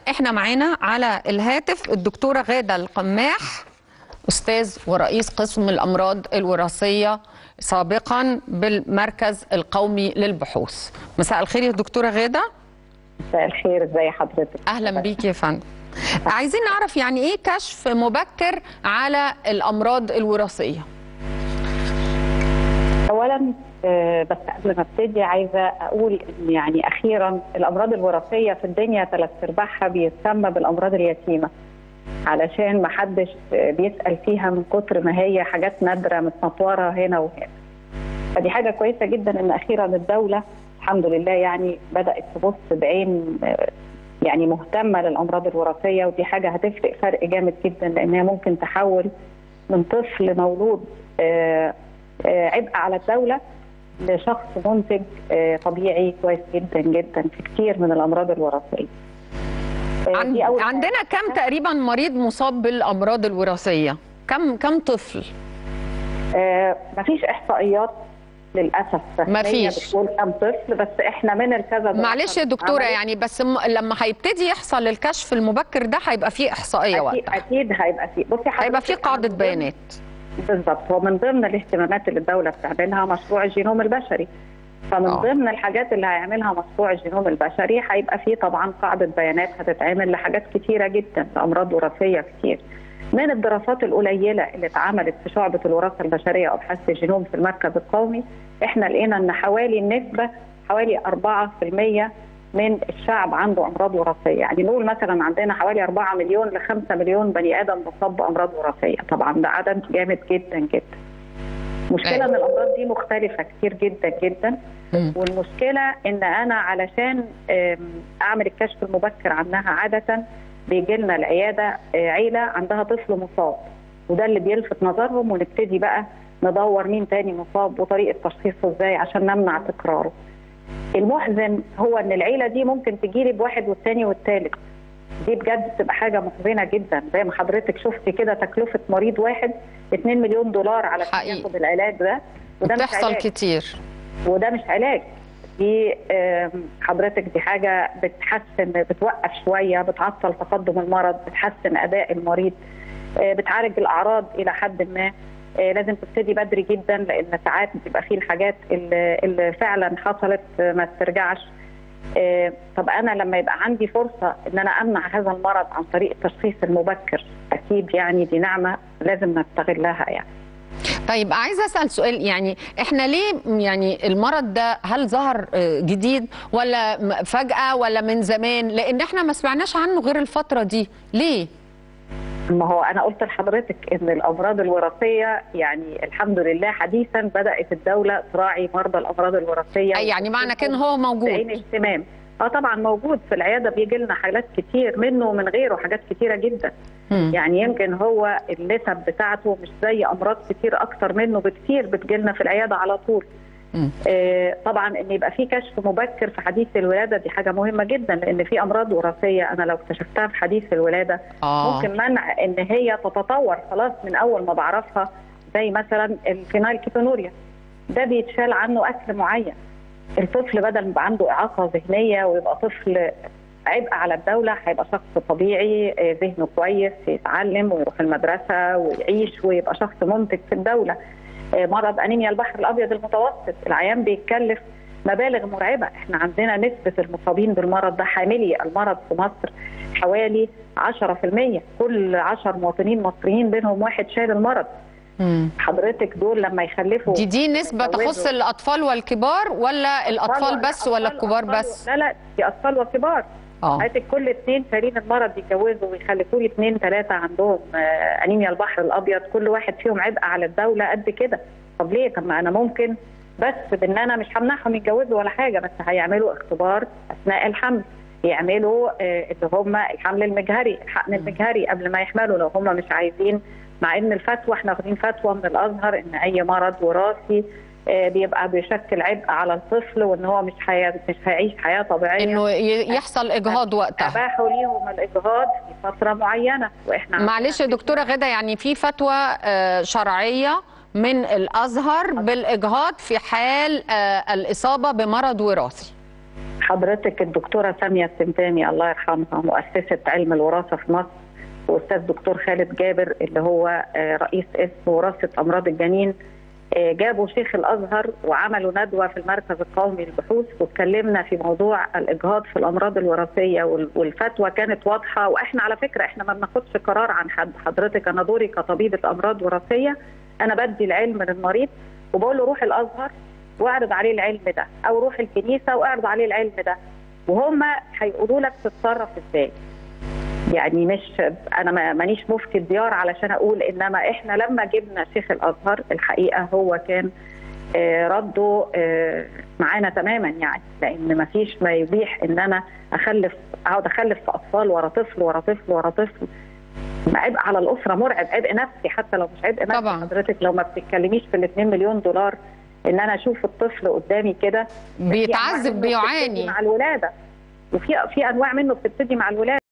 احنا معانا على الهاتف الدكتوره غاده القماح استاذ ورئيس قسم الامراض الوراثيه سابقا بالمركز القومي للبحوث مساء الخير يا دكتوره غاده مساء الخير ازي حضرتك اهلا بيك يا فندم عايزين نعرف يعني ايه كشف مبكر على الامراض الوراثيه اولا آه، بس قبل ما ابتدي عايزه اقول ان يعني اخيرا الامراض الوراثيه في الدنيا ثلاث ارباعها بيتسمى بالامراض اليتيمه علشان ما حدش آه، بيسال فيها من كتر ما هي حاجات نادره متنطوره هنا وهنا فدي حاجه كويسه جدا ان اخيرا الدوله الحمد لله يعني بدات تبص بعين آه، يعني مهتمه للامراض الوراثيه ودي حاجه هتفرق فرق جامد جدا لانها ممكن تحول من طفل مولود آه، آه، عبء على الدوله لشخص منتج آه، طبيعي كويس جدا جدا في كتير من الامراض الوراثيه. آه، عن... دي أول عندنا كم تقريبا مريض مصاب بالامراض الوراثيه كم كم طفل آه، مفيش احصائيات للاسف رسمية مفيش. بتقول كم طفل بس احنا من الكذا دراسة معلش يا دكتوره اتعملت، يعني بس م... لما هيبتدي يحصل الكشف المبكر ده هيبقى فيه احصائيه اكيد وقتها اكيد هيبقى في بصي هيبقى فيه حضرتك، قاعده من ضمن- بيانات بالظبط هو من ضمن الاهتمامات اللي الدوله بتعملها مشروع الجينوم البشري فمن آه. ضمن الحاجات اللي هيعملها مشروع الجينوم البشري هيبقى فيه طبعا قاعده بيانات هتتعمل لحاجات كتيره جدا لامراض وراثيه كتير من الدراسات القليله اللي اتعملت في شعبه الوراثه البشريه وابحاث الجينوم في المركز القومي احنا لقينا ان حوالي النسبه حوالي 4% من الشعب عنده امراض وراثيه، يعني نقول مثلا عندنا حوالي 4 مليون ل 5 مليون بني ادم مصاب بامراض وراثيه، طبعا ده عدد جامد جدا جدا. المشكله أيوة. ان الامراض دي مختلفه كتير جدا جدا مم. والمشكله ان انا علشان آم، اعمل الكشف المبكر عنها عاده بيجي لنا العياده آه، عيله عندها طفل مصاب وده اللي بيلفت نظرهم ونبتدي بقى ندور مين تاني مصاب وطريقه تشخيصه ازاي عشان نمنع تكراره. المحزن هو ان العيله دي ممكن تجيلي بواحد والتاني والتالت دي بجد بتبقى حاجه محزنه جدا زي ما حضرتك شفتي كده تكلفه مريض واحد 2 مليون دولار على حقيقي. ياخد العلاج ده وده مش بتحصل علاج كتير وده مش علاج دي آم، حضرتك دي حاجه بتحسن بتوقف شويه بتعطل تقدم المرض بتحسن اداء المريض آه، بتعالج الاعراض الى حد ما آه، لازم تبتدي بدري جدا لان ساعات بتبقى فيه الحاجات اللي, اللي فعلا حصلت آه، ما ترجعش آه، طب انا لما يبقى عندي فرصه ان انا امنع هذا المرض عن طريق التشخيص المبكر اكيد يعني دي نعمه لازم نستغلها يعني طيب عايزه اسال سؤال يعني احنا ليه يعني المرض ده هل ظهر آه، جديد ولا م- فجاه ولا من زمان لان احنا ما سمعناش عنه غير الفتره دي ليه ما هو انا قلت لحضرتك ان الامراض الوراثيه يعني الحمد لله حديثا بدات الدوله تراعي مرضى الامراض الوراثيه أي يعني معنى كده إن هو موجود بعين اهتمام اه طبعا موجود في العياده بيجي لنا حالات كتير منه ومن غيره حاجات كتيره جدا مم. يعني يمكن هو النسب بتاعته مش زي امراض كتير اكتر منه بكتير بتجيلنا في العياده على طول مم. آه طبعا ان يبقى في كشف مبكر في حديث الولاده دي حاجه مهمه جدا لان في امراض وراثيه انا لو اكتشفتها في حديث الولاده اه ممكن منع ان هي تتطور خلاص من اول ما بعرفها زي مثلا الفينايل كيتونوريا ده بيتشال عنه اكل معين الطفل بدل ما يبقى عنده اعاقه ذهنيه ويبقى طفل عبء على الدوله هيبقى شخص طبيعي آه، ذهنه كويس يتعلم ويروح المدرسه ويعيش ويبقى شخص منتج في الدوله آه، مرض انيميا البحر الابيض المتوسط العيان بيتكلف مبالغ مرعبه احنا عندنا نسبه المصابين بالمرض ده حاملي المرض في مصر حوالي 10% كل 10 مواطنين مصريين بينهم واحد شايل المرض مم. حضرتك دول لما يخلفوا دي دي نسبه تخص يتجوزوا. الاطفال والكبار ولا الاطفال بس ولا أطفال- الكبار أطفال- بس لا لا دي اطفال وكبار اه حياتك كل اثنين شايلين المرض يتجوزوا ويخلفوا لي اثنين ثلاثه عندهم آه، انيميا البحر الابيض كل واحد فيهم عبء على الدوله قد كده طب ليه طب ما انا ممكن بس بان انا مش همنعهم يتجوزوا ولا حاجه بس هيعملوا اختبار اثناء الحمل يعملوا آه، اللي هم الحمل المجهري الحقن المجهري قبل ما يحملوا لو هم مش عايزين مع ان الفتوى احنا واخدين فتوى من الازهر ان اي مرض وراثي آه، بيبقى بيشكل عبء على الطفل وان هو مش حي... مش هيعيش حياه طبيعيه انه ي- يحصل اجهاض وقتها اباحوا ليهم الاجهاض في فتره معينه واحنا معلش يا دكتوره غدا يعني في فتوى آه، شرعيه من الازهر بالاجهاض في حال آه، الاصابه بمرض وراثي حضرتك الدكتوره ساميه التمتامي الله يرحمها مؤسسه علم الوراثه في مصر واستاذ دكتور خالد جابر اللي هو رئيس قسم وراثه امراض الجنين جابوا شيخ الازهر وعملوا ندوه في المركز القومي للبحوث واتكلمنا في موضوع الاجهاض في الامراض الوراثيه والفتوى كانت واضحه واحنا على فكره احنا ما بناخدش قرار عن حد حضرتك انا دوري كطبيبه امراض وراثيه انا بدي العلم للمريض وبقول له روح الازهر واعرض عليه العلم ده او روح الكنيسه واعرض عليه العلم ده وهم هيقولوا لك تتصرف ازاي يعني مش انا مانيش مفتي الديار علشان اقول انما احنا لما جبنا شيخ الازهر الحقيقه هو كان رده معانا تماما يعني لان ما فيش ما يبيح ان انا اخلف اقعد اخلف في اطفال ورا طفل ورا طفل ورا طفل عبء على الاسره مرعب عبء نفسي حتى لو مش عبء نفسي طبعا. حضرتك لو ما بتتكلميش في ال 2 مليون دولار ان انا اشوف الطفل قدامي كده بيتعذب بيعاني مع الولاده وفي في انواع منه بتبتدي مع الولاده